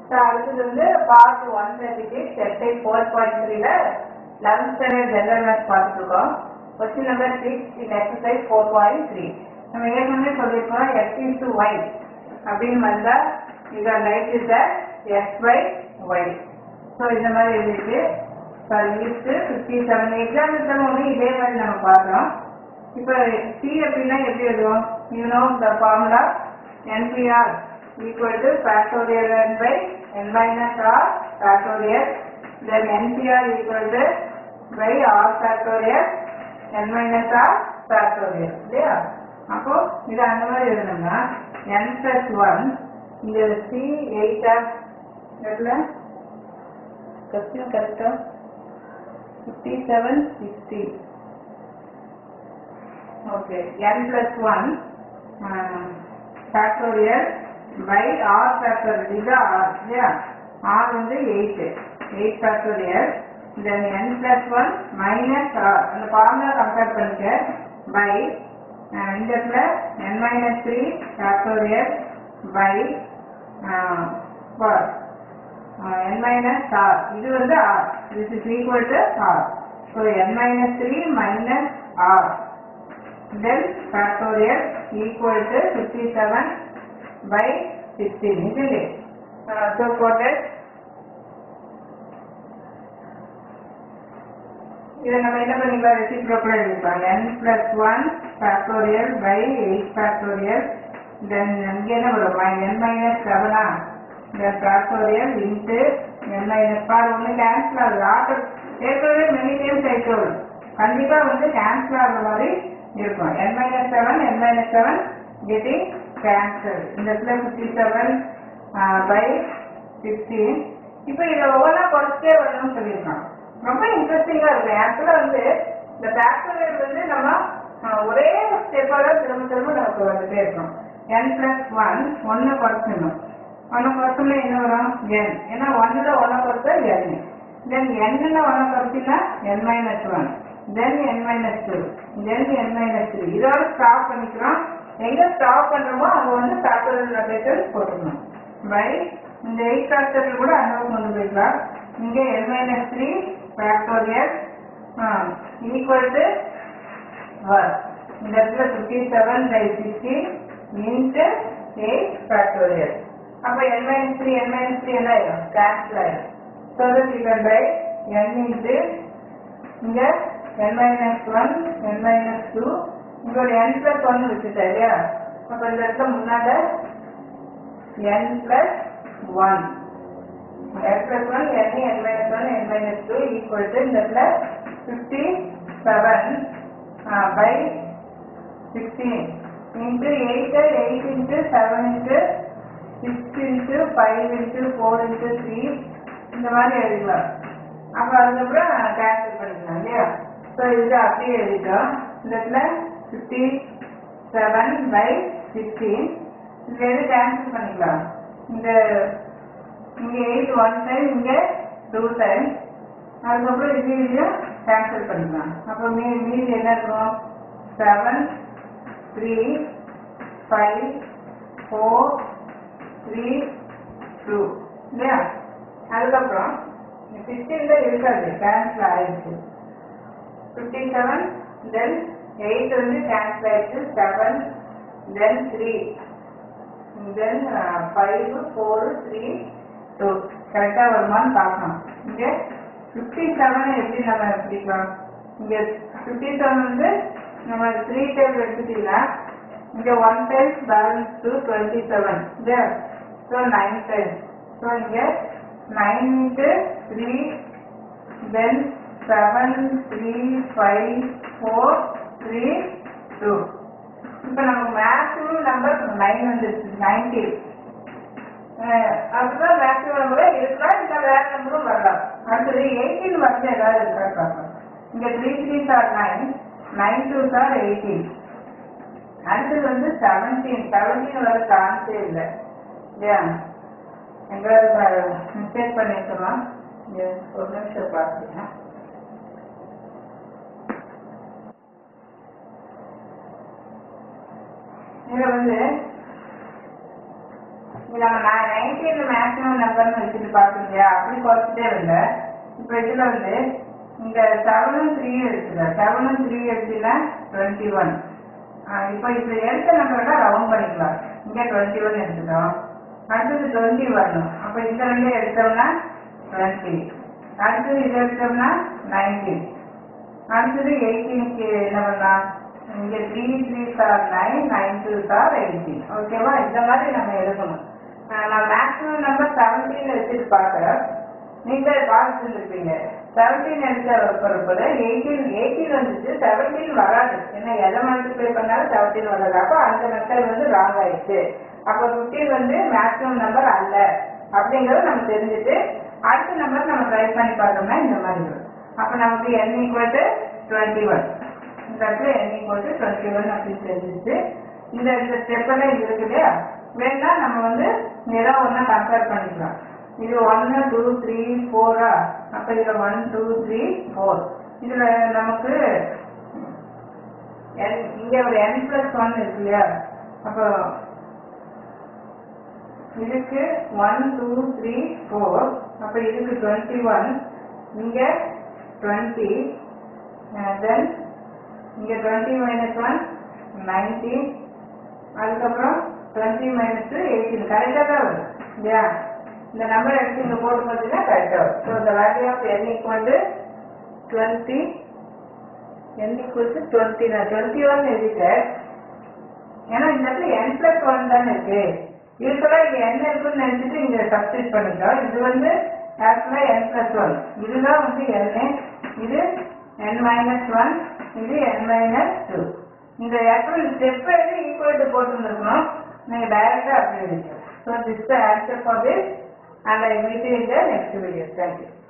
So அடுத்தது வந்து part one thirty six exercise four point த்ரீல லெவன்த் ஸ்டாண்டர்ட் ஜெனரல் மேத்ஸ் பார்த்துருக்கோம் question number six in exercise four point three நம்ம ஏற்கனவே சொல்லியிருக்கோம் எக்ஸ் இஸ் டு ஒய் அப்படின்னு வந்தா இதை write is x by y so இந்த மாதிரி எழுதிட்டு sorry list fifty seven example ஒன்று இதே மாதிரி நம்ம பார்க்குறோம் இப்போ சி அப்படின்னா எப்படி எழுதுவோம் you know the formula nPr equal to factorial n by n minus r factorial then nPr equal to by r factorial n minus r factorial இல்லையா அப்போ இது அந்த மாதிரி எழுதணும்னா n பிளஸ் ஒன் இந்த சி எயிட்டா எவ்வளோ கொஸ்டின் கரெக்டா fifty seven sixty okay n plus 1 factorial by r factorial இது r இல்லையா r வந்து 8 8 factorial then n plus 1 minus r அந்த ஃபார்முலா கம்பேர் பண்ணிக்க by uh, இந்த இடத்துல n minus 3 factorial by uh, what? Uh, n minus r இது வந்து r this is equal to r so n minus 3 minus r then factorial equal to 57 by 16 isn't it? Uh, so quoted இதை நம்ம என்ன பண்ணிக்கலாம் reciprocal எழுதிக்கலாம் n plus 1 factorial by 8 factorial then இங்க என்ன வரும் n minus 7 ஆ then factorial into n minus பாரு ஒன்று கேன்சல் ஆகுது ஆட்டோ ஏற்கனவே மெனி டைம்ஸ் ஐட்டோல் கண்டிப்பா வந்து கேன்சல் ஆகுற மாதிரி இருக்கும் n minus 7 n minus 7 getting cancelled இந்த இடத்துல 57 by 16 இப்போ இதை ஒவ்வொன்றா குறைச்சிட்டே வரணும்னு சொல்லியிருக்கான் ரொம்ப இன்ட்ரெஸ்டிங்கா இருக்கும் ஆக்சுவலா வந்து இந்த ஃபேக்டரியல் வந்து நம்ம அஹ், ஒரே ஸ்டெப்பாக திரும்ப திரும்ப நமக்கு வந்துட்டே இருக்கும் n பிளஸ் ஒன் ஒன்று குறைச்சிடணும் ஒன்று குறைச்சோம்னா என்ன வரும் n ஏன்னா ஒன்னில் ஒன்றை குறைச்சா n தென் என்னென்ன ஒன்றை குறைச்சினா n minus one then n minus two then n minus three இதோட ஸ்டாப் பண்ணிக்கிறோம் எங்க ஸ்டாப் பண்றோமோ அங்க வந்து ஃபேக்டரியல் நொட்டேஷன் போட்டுக்கணும் பை இந்த எயிட் ஃபேக்டரியல் கூட அங்கே கொண்டு போய்க்கலாம் இங்கே n minus three factorial equal to இந்த இடத்துல fifty seven by sixty into eight factorial அப்போ n minus three n minus three என்ன ஆயிடும் கேன்சல் ஆயிடும் so that you can by n into இங்க n minus one n minus two இங்க ஒரு n plus one வச்சுட்டேன் இல்லையா அப்போ இந்த இடத்துல முன்னாடி n plus one n plus one n n minus one n minus two equal to இந்த இடத்துல fifty seven by sixteen into eight eight into seven into six into five into four into three இந்த மாதிரி எழுதிக்கலாம் அப்போ அதுக்கப்புறம் cancel பண்ணிக்கலாம் இல்லையா so இது அப்படியே எழுதிட்டோம் இந்த இடத்துல ஃபிஃப்டி செவன் பை சிக்ஸ்டீன் இதில் எது கேன்சல் பண்ணிக்கலாம் இந்த இங்கே எயிட் ஒன் டைம் இங்கே டூ டைம் அதுக்கப்புறம் இது இதையும் கேன்சல் பண்ணிக்கலாம் அப்போ மீ மீதி என்ன இருக்கும் seven three five four three two இல்லையா அதுக்கப்புறம் சிக்ஸ்டீன்ல இருக்காது கேன்சல் ஆயிடுச்சு ஃபிஃப்டி செவன் தென் எயிட் வந்து கேன்சல் ஆயிடுச்சு seven then three then five four three two கரெக்டாக வருமான்னு பார்க்கணும் இங்கே ஃபிஃப்டி செவனை எப்படி நம்ம பிடிக்கலாம் இங்கே ஃபிஃப்டி செவன் வந்து நம்ம த்ரீ டைம் எடுத்துட்டீங்கன்னா இங்கே one time balance two twenty seven இல்லையா ஸோ நைன் டைம் ஸோ இங்கே nine into three then seven three five four three two இப்போ நமக்கு மேக்ஸிமம் நம்பர் நைன் வந்துருச்சு நைன்டி அதுதான் மேக்ஸிமம் நம்பர் இருக்கலாம் இல்லை வேற நம்பரும் வரலாம் அடுத்தது எயிட்டீன் வந்து ஏதாவது இருக்கா பார்க்கலாம் இங்கே three three star nine nine two star eighteen அடுத்தது வந்து செவன்டீன் செவன்டீன் வர சான்ஸே இல்லை இல்லையா எங்கேயாவது மிஸ்டேக் பண்ணிருக்கோமா இங்க ஒரு நிமிஷம் பார்த்துக்கலாம் இதில் வந்து இது நம்ம நான் நைன்டீன் மேக்ஸிமம் நம்பர்னு வச்சுட்டு பார்க்குறியா அப்படி குறைச்சிட்டே இல்லை இப்போ இதில் வந்து இந்த செவனும் த்ரீ எடுத்துக்க செவனும் த்ரீ எடுத்தீங்கன்னா டுவெண்ட்டி ஒன் இப்போ இப்போ எடுத்த நம்பர்லாம் ரவுண்ட் பண்ணிக்கலாம் இங்கே டுவெண்ட்டி ஒன் எடுத்துட்டோம் அடுத்தது டுவெண்ட்டி வரணும் அப்போ இந்த ரெண்டு எடுத்தோம்னா டுவெண்ட்டி அடுத்தது இது எடுத்தோம்னா நைன்டீன் அடுத்தது எயிட்டீனுக்கு என்ன பண்ணலாம் இங்கே three three star nine nine two star eighteen ஓகேவா இந்த மாதிரி நம்ம எழுதணும் ஆஹ் நான் மேக்ஸிமம் நம்பர் செவன்டீன் வச்சுட்டு பார்க்குறேன் நீங்களே பார்த்துருப்பீங்க செவன்டீன் எடுத்த பொறுப்புல எயிட்டீன் எயிட்டீன் வந்துச்சு செவன்டீன் வராது ஏன்னா எதை மல்டிப்ளை பண்ணாலும் செவன்டீன் வராது அப்போ அந்த மெத்தட் வந்து ராங் ஆயிடுச்சு அப்போ ஃபிஃப்டீன் வந்து மேக்ஸிமம் நம்பர் அல்ல அப்படிங்கறத நம்ம தெரிஞ்சுட்டு அடுத்த நம்பர் நம்ம ட்ரை பண்ணி பார்த்தோம்னா இந்த மாதிரி வரும் அப்போ நமக்கு n equal to twenty one இந்த இடத்துல n equal to twenty one அப்படின்னு தெரிஞ்சிச்சு இந்த இந்த ஸ்டெப் எல்லாம் இது இருக்கு இல்லையா வேணா நம்ம வந்து ஏதாவது ஒன்றா கம்பேர் பண்ணிக்கலாம் இது ஒன்று டூ த்ரீ ஃபோரா அப்போ இதில் ஒன் டூ த்ரீ ஃபோர் இதில் நமக்கு n இங்கே ஒரு n ப்ளஸ் ஒன் இருக்கு இல்லையா அப்போ இதுக்கு ஒன் டூ த்ரீ ஃபோர் அப்போ இதுக்கு டுவெண்ட்டி ஒன் இங்கே டுவெண்ட்டி தென் இங்கே டுவெண்ட்டி மைனஸ் ஒன் நைன்டீன் அதுக்கப்புறம் டுவெண்ட்டி மைனஸ் டூ எயிட்டீன் கரெக்டாக தான் வரும் இல்லையா இந்த நம்பர் எடுத்து இங்கே போட்டு பார்த்தீங்கன்னா கரெக்டாக வரும் ஸோ இந்த value of n equal to twenty n equal to twenty நான் டுவெண்ட்டி ஒன் எழுதிட்டேன் ஏன்னா இந்த இடத்துல என் பிளஸ் ஒன் தானே இருக்கு யூஸ்வலா இங்க என்ன இருக்குன்னு நினைச்சிட்டு இங்க சப்ஸ்டிட் பண்ணிட்டோம் இது வந்து ஆக்சுவலா என் பிளஸ் ஒன் இதுதான் வந்து n இது n மைனஸ் ஒன் இது n மைனஸ் டூ இந்த ஆக்சுவல் ஸ்டெப் எழுதி ஈக்குவல் டு போட்டுருந்துருக்கணும் நீங்க டைரக்டா அப்படி எழுதிக்கலாம் so this the answer for this and I meet in the next video thank you